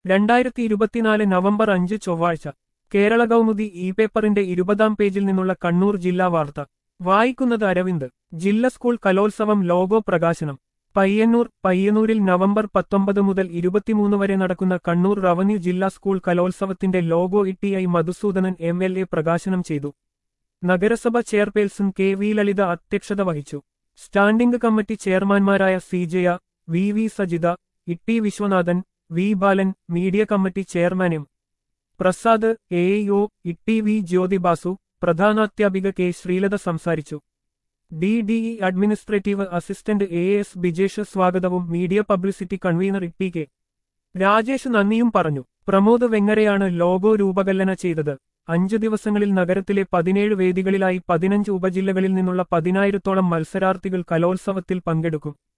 രണ്ടായിരത്തി ഇരുപത്തിനാല് നവംബർ അഞ്ച് ചൊവ്വാഴ്ച കേരള കൗമുദി ഇ പേപ്പറിന്റെ ഇരുപതാം പേജിൽ നിന്നുള്ള കണ്ണൂർ ജില്ലാ വാർത്ത വായിക്കുന്നത് അരവിന്ദ് ജില്ല സ്കൂൾ കലോത്സവം ലോഗോ പ്രകാശനം പയ്യന്നൂർ പയ്യന്നൂരിൽ നവംബർ പത്തൊമ്പത് മുതൽ ഇരുപത്തിമൂന്ന് വരെ നടക്കുന്ന കണ്ണൂർ റവന്യൂ ജില്ലാ സ്കൂൾ കലോത്സവത്തിന്റെ logo T I Madhusoodanan M L A പ്രകാശനം ചെയ്തു നഗരസഭ ചെയർപേഴ്സൺ കെ വി ലളിത അധ്യക്ഷത വഹിച്ചു സ്റ്റാൻഡിംഗ് കമ്മിറ്റി ചെയർമാൻമാരായ C Jaya V V Sajitha T Viswanathan V Balan media committee chairman M Prasad A O T V Jyothibasu പ്രധാനാധ്യാപിക കെ ശ്രീലത സംസാരിച്ചു D D E administrative assistant A S Bijesh സ്വാഗതവും media publicity convener T K Rajesh നന്ദിയും പറഞ്ഞു Pramod വെങ്ങരയാണ് logo രൂപകൽപ്പന ചെയ്തത് അഞ്ചു ദിവസങ്ങളിൽ നഗരത്തിലെ പതിനേഴ് വേദികളിലായി പതിനഞ്ച് ഉപജില്ലകളിൽ നിന്നുള്ള പതിനായിരത്തോളം മത്സരാർത്ഥികൾ കലോത്സവത്തിൽ പങ്കെടുക്കും